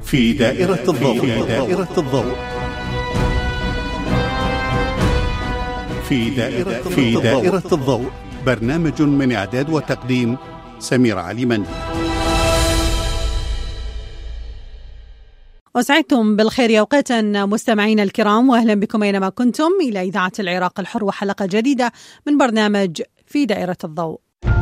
في دائرة الضوء في دائرة الضوء في دائرة في دائرة الضوء برنامج من إعداد وتقديم سمير علي مندي وسعدتم بالخير يا اوقاتا مستمعينا الكرام واهلا بكم اينما كنتم الى اذاعه العراق الحر وحلقه جديده من برنامج في دائره الضوء.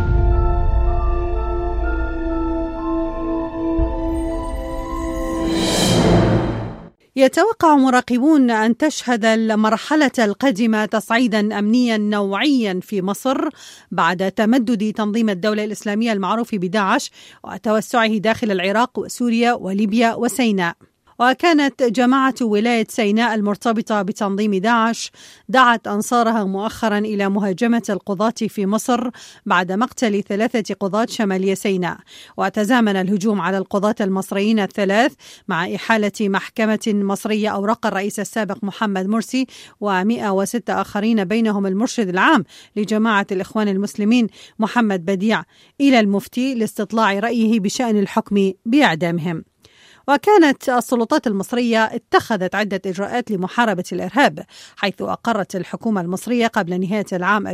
يتوقع مراقبون ان تشهد المرحله القادمه تصعيدا امنيا نوعيا في مصر بعد تمدد تنظيم الدوله الاسلاميه المعروف بداعش وتوسعه داخل العراق وسوريا وليبيا وسيناء. وكانت جماعة ولاية سيناء المرتبطة بتنظيم داعش دعت أنصارها مؤخرا إلى مهاجمة القضاة في مصر بعد مقتل ثلاثة قضاة شمالية سيناء وتزامن الهجوم على القضاة المصريين الثلاث مع إحالة محكمة مصرية أوراق الرئيس السابق محمد مرسي و106 آخرين بينهم المرشد العام لجماعة الإخوان المسلمين محمد بديع إلى المفتي لاستطلاع رأيه بشأن الحكم بإعدامهم وكانت السلطات المصرية اتخذت عدة إجراءات لمحاربة الإرهاب حيث أقرت الحكومة المصرية قبل نهاية العام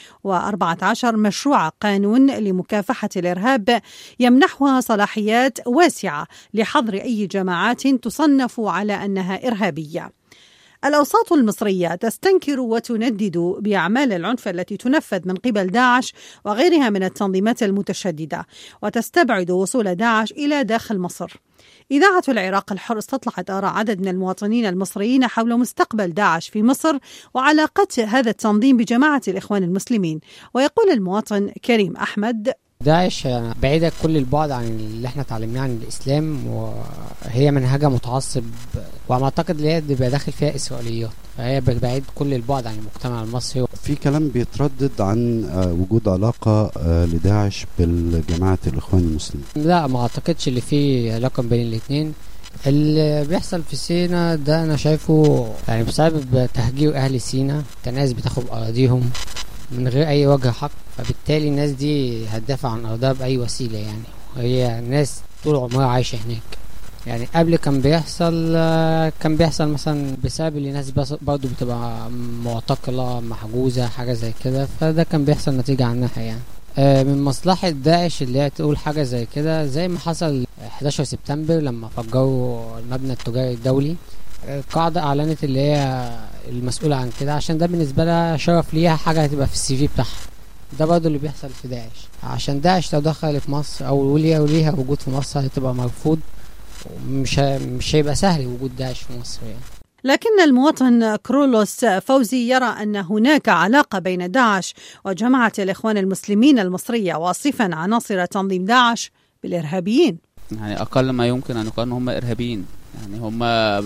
2014 مشروع قانون لمكافحة الإرهاب يمنحها صلاحيات واسعة لحظر أي جماعات تصنف على أنها إرهابية الأوساط المصرية تستنكر وتندد بأعمال العنف التي تنفذ من قبل داعش وغيرها من التنظيمات المتشددة وتستبعد وصول داعش إلى داخل مصر إذاعة العراق الحر استطلعت آراء عدد من المواطنين المصريين حول مستقبل داعش في مصر وعلاقة هذا التنظيم بجماعة الإخوان المسلمين ويقول المواطن كريم أحمد داعش بعيدة كل البعد عن اللي احنا اتعلمناه عن الإسلام وهي منهجة متعصب وعلى ما أعتقد اللي هي بيبقى داخل فيها إسرائيليات فهي بعيد كل البعد عن المجتمع المصري في كلام بيتردد عن وجود علاقة لداعش بالجماعة الإخوان المسلمين لا ما أعتقدش اللي في علاقة بين الاتنين اللي بيحصل في سينا ده انا شايفه يعني بسبب تهجير اهل سينا ناس بتاخد اراضيهم من غير اي وجه حق فبالتالي الناس دي هتدافع عن ارضها باي وسيله يعني هي ناس طول عمرها عايشه هناك يعني قبل كان بيحصل كان بيحصل مثلا بسبب اللي الناس برضه بتبقى معتقله محجوزه حاجه زي كده فده كان بيحصل نتيجه عنها يعني من مصلحة داعش اللي هي تقول حاجة زي كده زي ما حصل 11 سبتمبر لما فجروا المبنى التجاري الدولي القاعدة أعلنت اللي هي المسؤولة عن كده عشان ده بالنسبة لها شرف ليها حاجة هتبقى في السي في بتاعها ده برضه اللي بيحصل في داعش عشان داعش لو دخلت مصر أو وليها وليها وجود في مصر هتبقى مرفوض مش مش هيبقى سهل وجود داعش في مصر يعني لكن المواطن كرولوس فوزي يرى أن هناك علاقة بين داعش وجماعة الإخوان المسلمين المصرية واصفا عناصر تنظيم داعش بالإرهابيين يعني أقل ما يمكن أن يقال أن هم إرهابيين يعني هم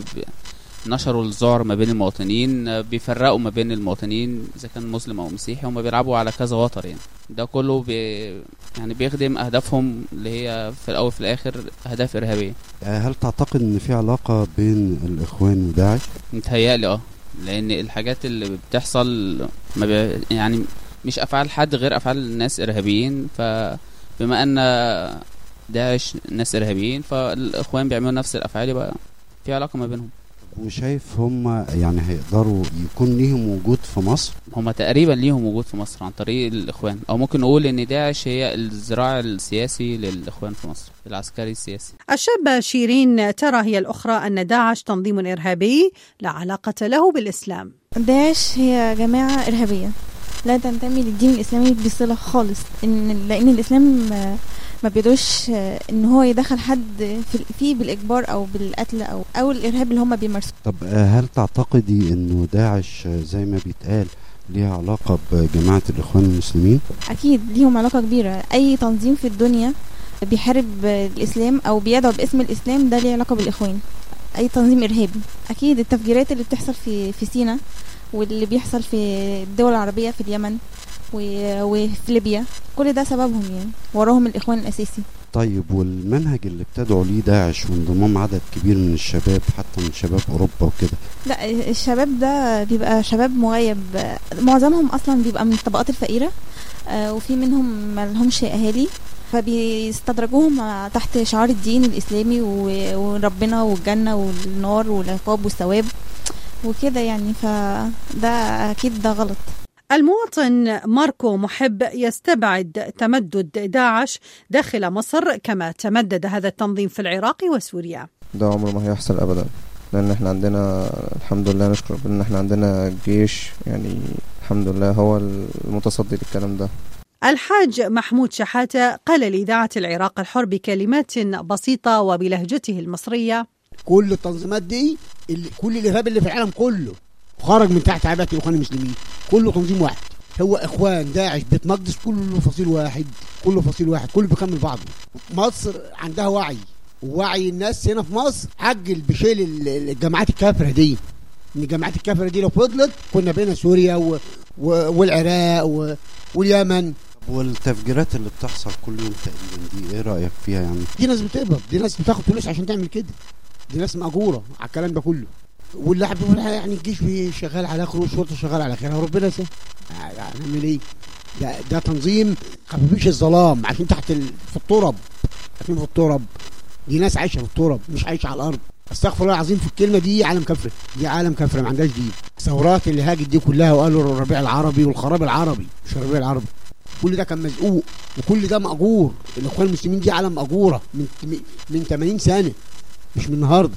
نشروا الذعر ما بين المواطنين بيفرقوا ما بين المواطنين اذا كان مسلم او مسيحي هم بيلعبوا على كذا وتر يعني ده كله بي يعني بيخدم اهدافهم اللي هي في الاول في الاخر اهداف ارهابيه هل تعتقد ان في علاقه بين الاخوان وداعش متهيألي اه لان الحاجات اللي بتحصل ما بي يعني مش افعال حد غير افعال الناس ارهابيين فبما ان داعش ناس ارهابيين فالاخوان بيعملوا نفس الافعال يبقى في علاقه ما بينهم وشايف هم يعني هيقدروا يكون ليهم وجود في مصر هم تقريبا ليهم وجود في مصر عن طريق الاخوان او ممكن نقول ان داعش هي الذراع السياسي للاخوان في مصر العسكري السياسي الشابة شيرين ترى هي الأخرى أن داعش تنظيم إرهابي لا علاقة له بالإسلام داعش هي جماعة إرهابية لا تنتمي للدين الإسلامي بصلة خالص إن لأن الإسلام ما بيقدرش ان هو يدخل حد فيه بالاجبار او بالقتل او او الارهاب اللي هم بيمارسوه طب هل تعتقدي انه داعش زي ما بيتقال ليها علاقة بجماعة الإخوان المسلمين؟ أكيد ليهم علاقة كبيرة أي تنظيم في الدنيا بيحارب الإسلام أو بيدعو باسم الإسلام ده ليه علاقة بالإخوان أي تنظيم إرهابي أكيد التفجيرات اللي بتحصل في في سينا واللي بيحصل في الدول العربية في اليمن وفي ليبيا كل ده سببهم يعني وراهم الإخوان الأساسي طيب والمنهج اللي ابتدعوا ليه داعش وانضمام عدد كبير من الشباب حتى من شباب اوروبا وكده لا الشباب ده بيبقى شباب مغيب معظمهم اصلا بيبقى من الطبقات الفقيره آه وفي منهم ما لهمش اهالي فبيستدرجوهم تحت شعار الدين الإسلامي و- وربنا والجنة والنار والعقاب والثواب وكده يعني فده أكيد ده غلط المواطن ماركو محب يستبعد تمدد داعش داخل مصر كما تمدد هذا التنظيم في العراق وسوريا ده عمره ما هيحصل ابدا لان احنا عندنا الحمد لله نشكر ربنا ان احنا عندنا جيش يعني الحمد لله هو المتصدي للكلام ده الحاج محمود شحاتة قال لإذاعة العراق الحر بكلمات بسيطة وبلهجته المصرية كل التنظيمات دي اللي كل الارهاب اللي في العالم كله خرج من تحت عباءه الاخوان المسلمين كله تنظيم واحد هو اخوان داعش بيت مقدس كله فصيل واحد كله فصيل واحد كله بيكمل بعضه مصر عندها وعي ووعي الناس هنا في مصر عجل بشيل ال- الجماعات الكافره دي ان الجماعات الكافره دي لو فضلت كنا بين سوريا و... و... والعراق و... واليمن والتفجيرات اللي بتحصل كل يوم تقريبا دي ايه رايك فيها يعني دي ناس بتقبض دي ناس بتاخد فلوس عشان تعمل كده دي ناس مأجورة على الكلام ده كله واللي بيقول يعني الجيش بي- شغال على اخره والشرطه شغال على اخرها وربنا يسهل هنعمل ايه؟ ده ده تنظيم خفيفيش الظلام عشان تحت ال... في التراب عشان في التراب دي ناس عايشه في التراب مش عايشه على الارض استغفر الله العظيم في الكلمه دي عالم كفره دي عالم كفره ما عندهاش دين الثورات اللي هاجت دي كلها وقالوا الربيع العربي والخراب العربي مش الربيع العربي كل ده كان مزقوق وكل ده مأجور الاخوان المسلمين دي عالم مأجوره من من 80 سنه مش من النهارده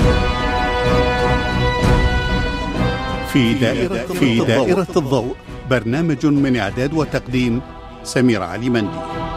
في دائرة في دائرة الضوء برنامج من إعداد وتقديم سمير علي مندي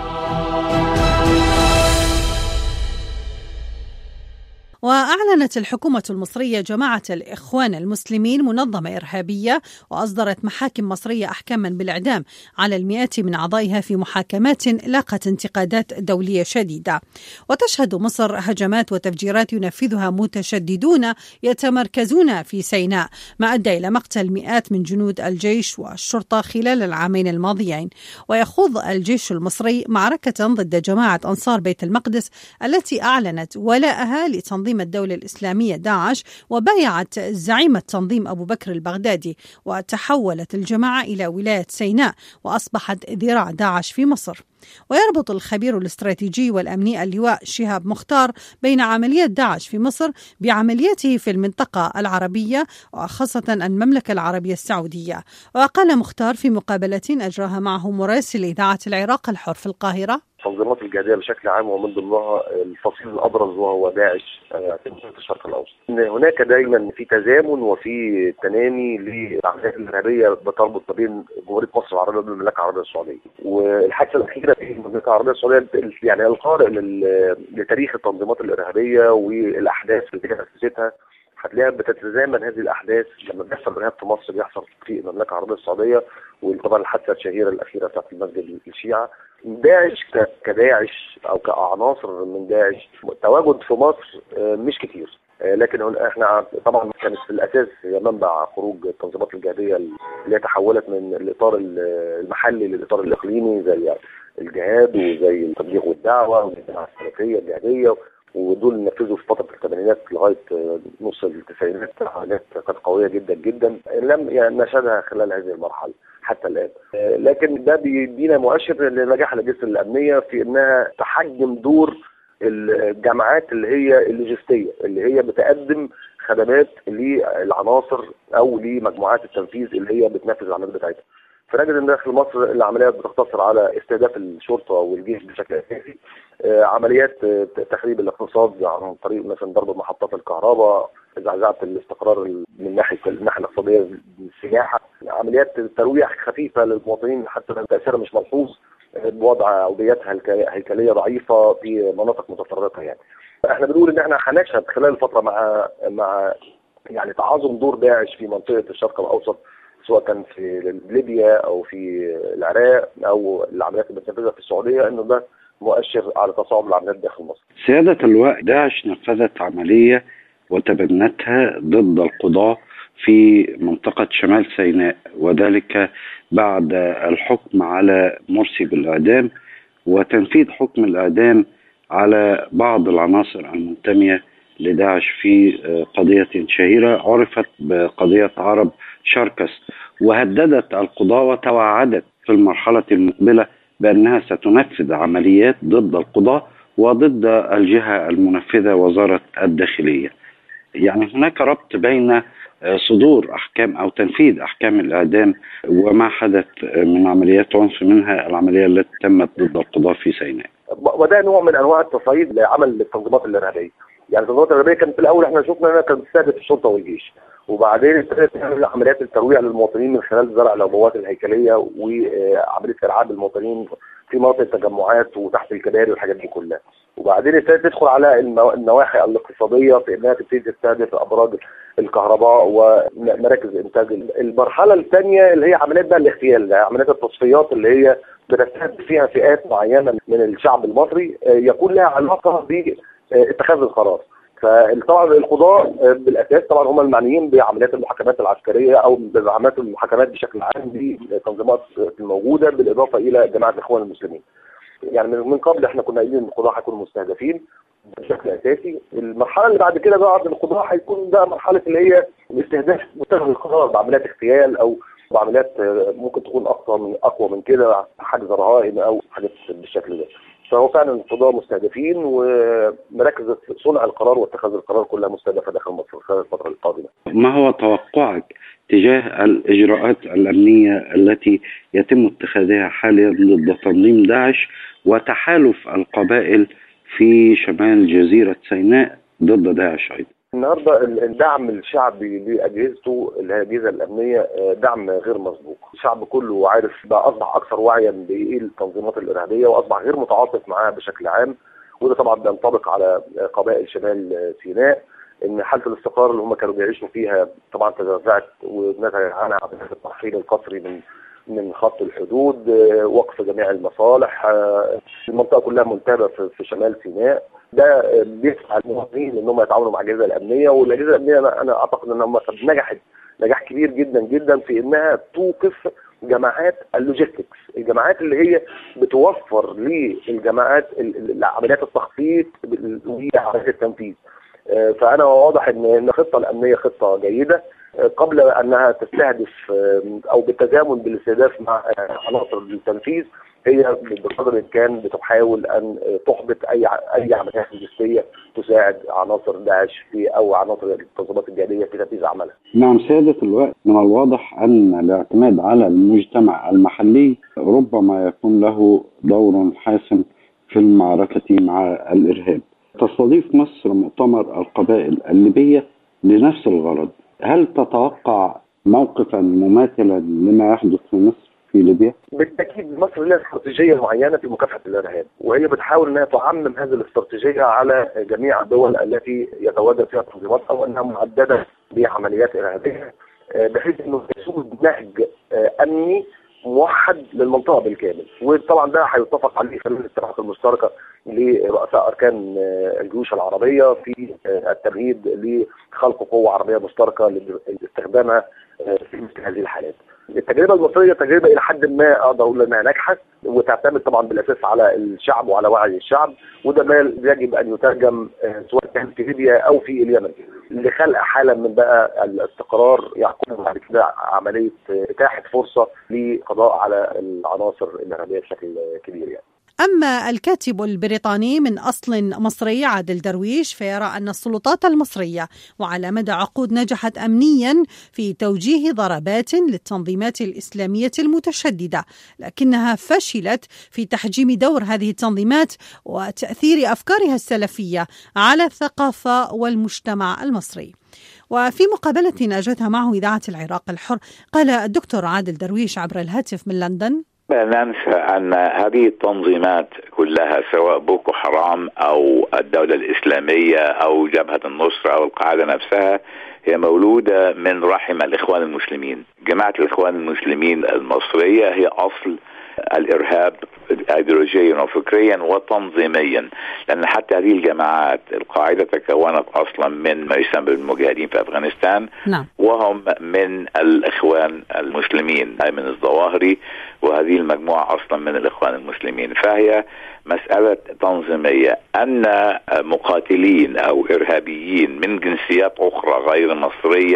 وأعلنت الحكومة المصرية جماعة الإخوان المسلمين منظمة إرهابية وأصدرت محاكم مصرية أحكاما بالإعدام على المئات من أعضائها في محاكمات لاقت انتقادات دولية شديدة وتشهد مصر هجمات وتفجيرات ينفذها متشددون يتمركزون في سيناء ما أدى إلى مقتل مئات من جنود الجيش والشرطة خلال العامين الماضيين ويخوض الجيش المصري معركة ضد جماعة أنصار بيت المقدس التي أعلنت ولاءها لتنظيم الدولة الإسلامية داعش وبايعت زعيم التنظيم أبو بكر البغدادي وتحولت الجماعة إلى ولاية سيناء وأصبحت ذراع داعش في مصر ويربط الخبير الاستراتيجي والأمني اللواء شهاب مختار بين عمليات داعش في مصر بعملياته في المنطقة العربية وخاصة المملكة العربية السعودية وقال مختار في مقابلة أجراها معه مراسل إذاعة العراق الحر في القاهرة التنظيمات الجهاديه بشكل عام ومن ضمنها الفصيل الابرز وهو داعش آه، في منطقه الشرق الاوسط. ان هناك دايما في تزامن وفي تنامي للاعمال الارهابيه بتربط ما بين جمهوريه مصر العربيه والمملكه العربيه السعوديه. والحادثه الاخيره في المملكه العربيه السعوديه يعني القارئ لل- لتاريخ التنظيمات الارهابيه والاحداث اللي كانت اسستها هتلاقيها بتتزامن هذه الاحداث لما بيحصل ارهاب في مصر بيحصل في المملكه العربيه السعوديه وطبعا الحادثه الشهيره الاخيره بتاعت المسجد الشيعه داعش ك- كداعش او كعناصر من داعش تواجد في مصر آه، مش كتير آه، لكن هن- احنا طبعا كانت في الاساس هي منبع خروج التنظيمات الجهاديه اللي هي تحولت من الاطار ال- المحلي للاطار الاقليمي زي الجهاد وزي التبليغ والدعوه والجماعه السلفيه الجهاديه ودول نفذوا في فتره الثمانينات لغايه آه، نص التسعينات حاجات كانت قويه جدا جدا لم يعني نشهدها خلال هذه المرحله حتى الان آه، لكن ده بيدينا مؤشر لنجاح الاجهزه الامنيه في انها تحجم دور الجامعات اللي هي اللوجستيه اللي هي بتقدم خدمات للعناصر او لمجموعات التنفيذ اللي هي بتنفذ العمليات بتاعتها فنجد ان داخل مصر العمليات بتقتصر على استهداف الشرطه والجيش بشكل اساسي آه، عمليات آه، تخريب الاقتصاد عن طريق مثلا ضرب محطات الكهرباء زعزعه الاستقرار ال- من ناحيه الناحيه الاقتصاديه السياحه عمليات ترويح خفيفه للمواطنين حتى لو تاثيرها مش ملحوظ آه، بوضع اوديات هيك- هيكليه ضعيفه في مناطق متفرقه يعني احنا بنقول ان احنا هنشهد خلال الفتره مع مع يعني تعاظم دور داعش في منطقه الشرق الاوسط سواء كان في ليبيا او في العراق او العمليات اللي بتنفذها في السعوديه انه ده مؤشر على تصاعد العمليات داخل مصر. سيادة اللواء داعش نفذت عملية وتبنتها ضد القضاة في منطقة شمال سيناء وذلك بعد الحكم على مرسي بالإعدام وتنفيذ حكم الإعدام على بعض العناصر المنتمية لداعش في قضية شهيرة عرفت بقضية عرب شركس وهددت القضاة وتوعدت في المرحلة المقبلة بأنها ستنفذ عمليات ضد القضاة وضد الجهة المنفذة وزارة الداخلية يعني هناك ربط بين صدور احكام او تنفيذ احكام الاعدام وما حدث من عمليات عنف منها العمليه التي تمت ضد القضاه في سيناء. وده نوع من انواع التصعيد لعمل التنظيمات الارهابيه. يعني التنظيمات الارهابيه كانت في الاول احنا شفنا انها كانت بتستهدف الشرطه والجيش. وبعدين ابتدت تعمل عمليات الترويع للمواطنين من خلال زرع العبوات الهيكليه وعمليه ارعاب المواطنين في مناطق التجمعات وتحت الكباري والحاجات دي كلها. وبعدين ابتدت تدخل على النواحي الاقتصاديه في انها تبتدي تستهدف ابراج الكهرباء ومراكز انتاج المرحله الثانيه اللي هي عمليات بقى الاغتيال عمليات التصفيات اللي هي بتستهدف فيها فئات معينه من الشعب المصري يكون لها علاقه باتخاذ القرار فطبعا القضاء بالاساس طبعا هم المعنيين بعمليات المحاكمات العسكريه او بعمليات المحاكمات بشكل عام بالتنظيمات الموجوده بالاضافه الى جماعه الاخوان المسلمين. يعني من قبل احنا كنا قايلين ان القضاء هيكونوا مستهدفين بشكل اساسي المرحله اللي بعد كده بقى القضاء هيكون بقى مرحله اللي هي استهداف متخذ القرار بعمليات اغتيال او بعمليات ممكن تكون اقوى من اقوى من كده حجز رهائن او حاجات بالشكل ده فهو فعلا القضاة مستهدفين ومراكز صنع القرار واتخاذ القرار كلها مستهدفه داخل مصر خلال الفتره القادمه. ما هو توقعك تجاه الاجراءات الامنيه التي يتم اتخاذها حاليا ضد تنظيم داعش وتحالف القبائل في شمال جزيره سيناء ضد داعش ايضا؟ النهارده الدعم الشعبي لاجهزته اللي هي الاجهزه الامنيه دعم غير مسبوق، الشعب كله عارف بقى اصبح اكثر وعيا بالتنظيمات الارهابيه واصبح غير متعاطف معاها بشكل عام وده طبعا بينطبق على قبائل شمال سيناء ان حاله الاستقرار اللي هم كانوا بيعيشوا فيها طبعا تزعزعت ونتج عنها عمليه الترحيل القسري من من خط الحدود وقف جميع المصالح المنطقه كلها منتهبه في شمال سيناء ده بيسعى المواطنين انهم يتعاونوا مع الاجهزه الامنيه والاجهزه الامنيه انا اعتقد انها نجحت نجاح كبير جدا جدا في انها توقف جماعات اللوجيستكس الجماعات اللي هي بتوفر للجماعات عمليات التخطيط وعمليات التنفيذ فانا واضح ان الخطه الامنيه خطه جيده قبل انها تستهدف او بالتزامن بالاستهداف مع عناصر التنفيذ هي بقدر الامكان بتحاول ان تحبط اي اي عمليات لوجستيه تساعد عناصر داعش في او عناصر التنظيمات الجهاديه في تنفيذ عملها. نعم سيادة اللواء من الواضح ان الاعتماد على المجتمع المحلي ربما يكون له دور حاسم في المعركة مع الارهاب. تستضيف مصر مؤتمر القبائل الليبية لنفس الغرض. هل تتوقع موقفا مماثلا لما يحدث في مصر في ليبيا؟ بالتاكيد مصر لها استراتيجيه معينه في مكافحه الارهاب وهي بتحاول انها تعمم هذه الاستراتيجيه على جميع الدول التي يتواجد فيها تنظيمات او انها معدده بعمليات ارهابيه بحيث انه يسود نهج امني موحد للمنطقه بالكامل وطبعا ده هيتفق عليه خلال الاتفاقات المشتركه لرؤساء اركان الجيوش العربيه في التمهيد لخلق قوه عربيه مشتركه لاستخدامها في مثل هذه الحالات. التجربه المصريه تجربه الى حد ما اقدر اقول انها ناجحه وتعتمد طبعا بالاساس على الشعب وعلى وعي الشعب وده ما يجب ان يترجم سواء كان في ليبيا او في اليمن لخلق حاله من بقى الاستقرار يعقبه بعد كده عمليه اتاحه فرصه لقضاء على العناصر الارهابيه بشكل كبير يعني. أما الكاتب البريطاني من أصل مصري عادل درويش فيرى أن السلطات المصرية وعلى مدى عقود نجحت أمنيا في توجيه ضربات للتنظيمات الإسلامية المتشددة لكنها فشلت في تحجيم دور هذه التنظيمات وتأثير أفكارها السلفية على الثقافة والمجتمع المصري وفي مقابلة أجتها معه إذاعة العراق الحر قال الدكتور عادل درويش عبر الهاتف من لندن لا ننسى ان هذه التنظيمات كلها سواء بوكو حرام او الدوله الاسلاميه او جبهه النصره او القاعده نفسها هي مولوده من رحم الاخوان المسلمين. جماعه الاخوان المسلمين المصريه هي اصل الارهاب ايديولوجيا وفكريا وتنظيميا لان حتى هذه الجماعات القاعده تكونت اصلا من ما يسمى بالمجاهدين في افغانستان نعم. وهم من الاخوان المسلمين اي من الظواهري وهذه المجموعه اصلا من الاخوان المسلمين فهي مساله تنظيميه ان مقاتلين او ارهابيين من جنسيات اخرى غير مصريه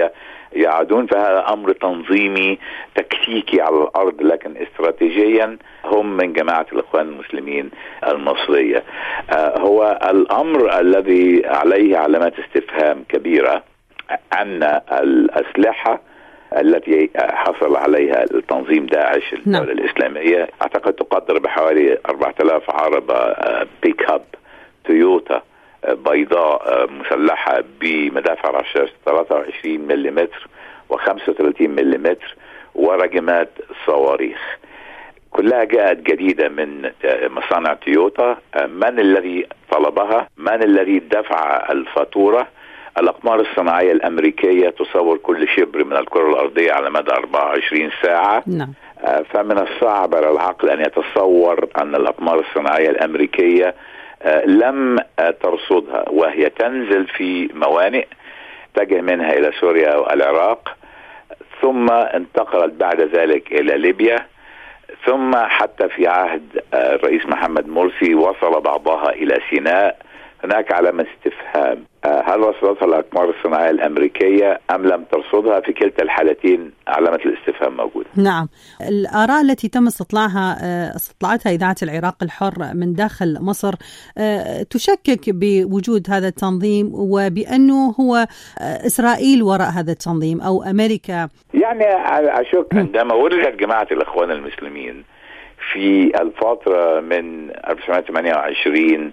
يعدون فهذا امر تنظيمي تكتيكي على الارض لكن استراتيجيا هم من جماعه الاخوان المسلمين المصريه. آه، هو الامر الذي عليه علامات استفهام كبيره ان الاسلحه التي حصل عليها التنظيم داعش الدولة نعم. الإسلامية أعتقد تقدر بحوالي 4000 عربة آه، بيك اب تويوتا آه، بيضاء مسلحة بمدافع رشاش 23 ملم و35 ملم ورجمات صواريخ كلها جاءت جديدة من مصانع تويوتا من الذي طلبها من الذي دفع الفاتورة الأقمار الصناعية الأمريكية تصور كل شبر من الكرة الأرضية على مدى 24 ساعة نعم. فمن الصعب على العقل أن يتصور أن الأقمار الصناعية الأمريكية لم ترصدها وهي تنزل في موانئ تجه منها إلى سوريا والعراق ثم انتقلت بعد ذلك إلى ليبيا ثم حتى في عهد الرئيس محمد مرسي وصل بعضها إلى سيناء هناك علامة استفهام هل رصدتها الأقمار الصناعية الأمريكية أم لم ترصدها في كلتا الحالتين علامة الاستفهام موجودة نعم الآراء التي تم استطلاعها استطلعتها إذاعة العراق الحر من داخل مصر تشكك بوجود هذا التنظيم وبأنه هو إسرائيل وراء هذا التنظيم أو أمريكا يعني أشك عندما ولدت جماعة الإخوان المسلمين في الفترة من 1928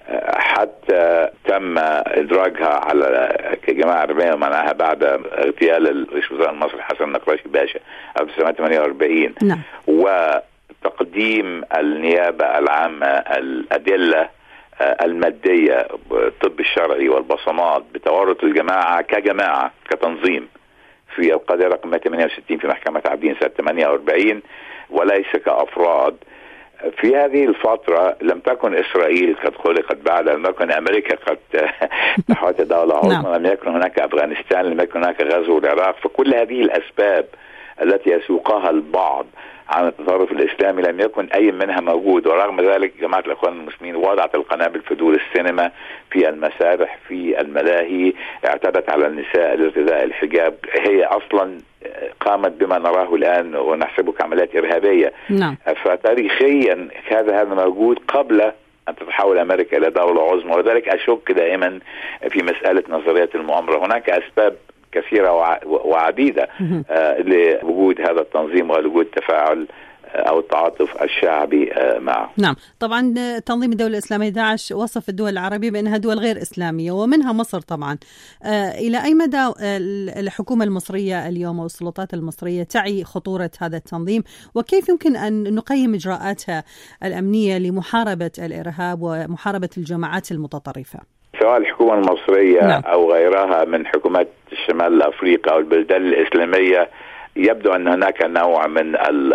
حتى تم ادراجها على كجماعه عربيه ومنعها بعد اغتيال رئيس الوزراء المصري حسن نقراشي باشا 1948 نعم. وتقديم النيابه العامه الادله الماديه الطب الشرعي والبصمات بتورط الجماعه كجماعه كتنظيم في القضيه رقم 168 في محكمه عابدين سنه 48 وليس كافراد في هذه الفترة لم تكن إسرائيل قد خلقت بعد لم تكن أمريكا قد تحولت دولة عظمى لم يكن هناك أفغانستان لم يكن هناك غزو العراق فكل هذه الأسباب التي يسوقها البعض عن التطرف الاسلامي لم يكن اي منها موجود ورغم ذلك جماعه الاخوان المسلمين وضعت القنابل في دور السينما في المسارح في الملاهي اعتدت على النساء لارتداء الحجاب هي اصلا قامت بما نراه الان ونحسبه كعمليات ارهابيه نعم. فتاريخيا هذا هذا موجود قبل ان تتحول امريكا الى دوله عظمى ولذلك اشك دائما في مساله نظريه المؤامره هناك اسباب كثيرة وعديدة لوجود هذا التنظيم ولوجود تفاعل او التعاطف الشعبي معه. نعم، طبعا تنظيم الدوله الاسلاميه داعش وصف الدول العربيه بانها دول غير اسلاميه ومنها مصر طبعا. الى اي مدى الحكومه المصريه اليوم والسلطات المصريه تعي خطوره هذا التنظيم وكيف يمكن ان نقيم اجراءاتها الامنيه لمحاربه الارهاب ومحاربه الجماعات المتطرفه؟ سواء الحكومة المصرية نعم. أو غيرها من حكومات الشمال الأفريقي أو البلدان الإسلامية يبدو أن هناك نوع من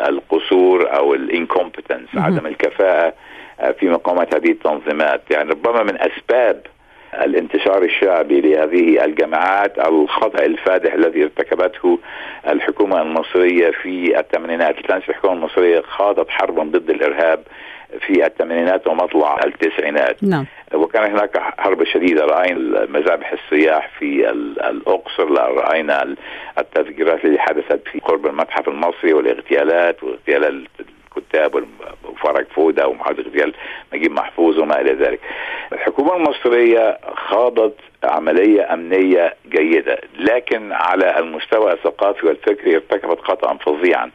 القصور أو الانكومبتنس عدم الكفاءة في مقاومة هذه التنظيمات يعني ربما من أسباب الانتشار الشعبي لهذه الجماعات الخطأ الفادح الذي ارتكبته الحكومة المصرية في الثمانينات كانت الحكومة المصرية خاضت حربا ضد الإرهاب في الثمانينات ومطلع التسعينات نعم. وكان هناك حرب شديدة رأينا مذابح السياح في الأقصر رأينا التفجيرات التي حدثت في قرب المتحف المصري والاغتيالات واغتيال الكتاب وفرج فودة ومحاولة اغتيال نجيب محفوظ وما إلى ذلك الحكومة المصرية خاضت عملية أمنية جيدة لكن على المستوى الثقافي والفكري ارتكبت خطأ فظيعا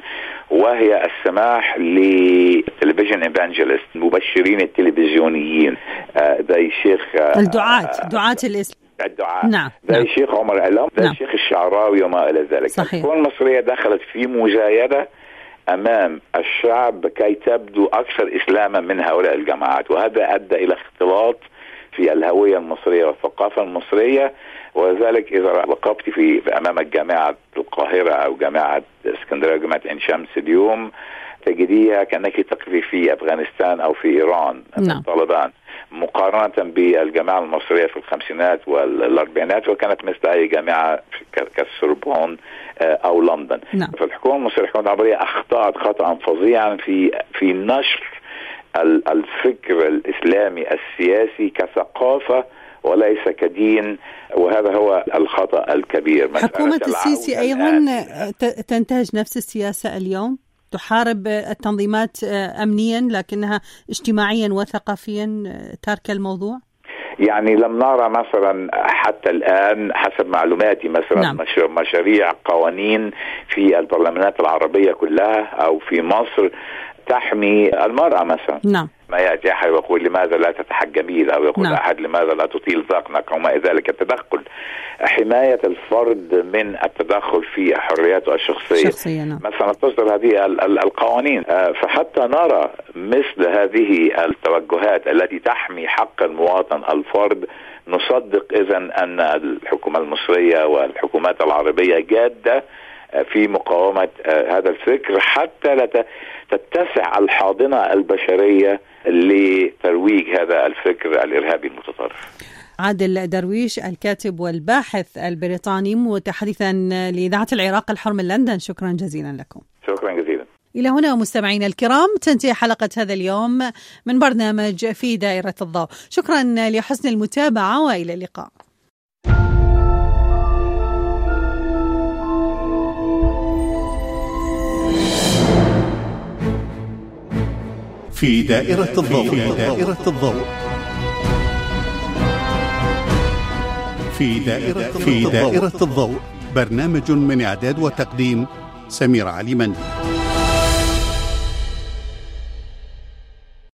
وهي السماح للتلفزيون ايفانجيلست المبشرين التلفزيونيين آه زي الشيخ آه الدعاة دعاة الاسلام الدعاء نعم زي نعم. الشيخ عمر علام زي نعم. الشيخ الشعراوي وما الى ذلك صحيح. الحكومه المصريه دخلت في مجايده امام الشعب كي تبدو اكثر اسلاما من هؤلاء الجماعات وهذا ادى الى اختلاط في الهويه المصريه والثقافه المصريه ولذلك اذا وقفت في امام جامعه القاهره او جامعه اسكندريه او جامعه عين شمس اليوم تجديها كانك تقفي في افغانستان او في ايران نعم. طالبان مقارنة بالجامعة المصرية في الخمسينات والأربعينات وكانت مثل أي جامعة كالسوربون أو لندن نعم. فالحكومة المصرية الحكومة العربية أخطأت خطأ فظيعا في في نشر الفكر الإسلامي السياسي كثقافة وليس كدين وهذا هو الخطا الكبير مسألة حكومة السيسي العودة أيضا الآن ت- تنتهج نفس السياسة اليوم تحارب التنظيمات أمنيا لكنها اجتماعيا وثقافيا تاركة الموضوع يعني لم نرى مثلا حتى الان حسب معلوماتي مثلا نعم. مش مشاريع قوانين في البرلمانات العربيه كلها او في مصر تحمي المراه مثلا نعم ما ياتي احد ويقول لماذا لا تتحجبين او يقول نعم. احد لماذا لا تطيل ذقنك او ما الى ذلك التدخل حمايه الفرد من التدخل في حرياته الشخصيه شخصيا نعم. مثلا تصدر هذه ال- ال- القوانين آه، فحتى نرى مثل هذه التوجهات التي تحمي حق المواطن الفرد نصدق اذا ان الحكومه المصريه والحكومات العربيه جاده آه، في مقاومه آه، هذا الفكر حتى لا ت- تتسع الحاضنه البشريه لترويج هذا الفكر الارهابي المتطرف. عادل درويش الكاتب والباحث البريطاني متحدثا لإذاعة العراق الحر من لندن شكرا جزيلا لكم شكرا جزيلا. إلى هنا مستمعينا الكرام تنتهي حلقة هذا اليوم من برنامج في دائرة الضوء شكرا لحسن المتابعة وإلى اللقاء في دائرة الضوء في دائرة الضوء في دائرة في دائرة الضوء برنامج من إعداد وتقديم سمير علي مندي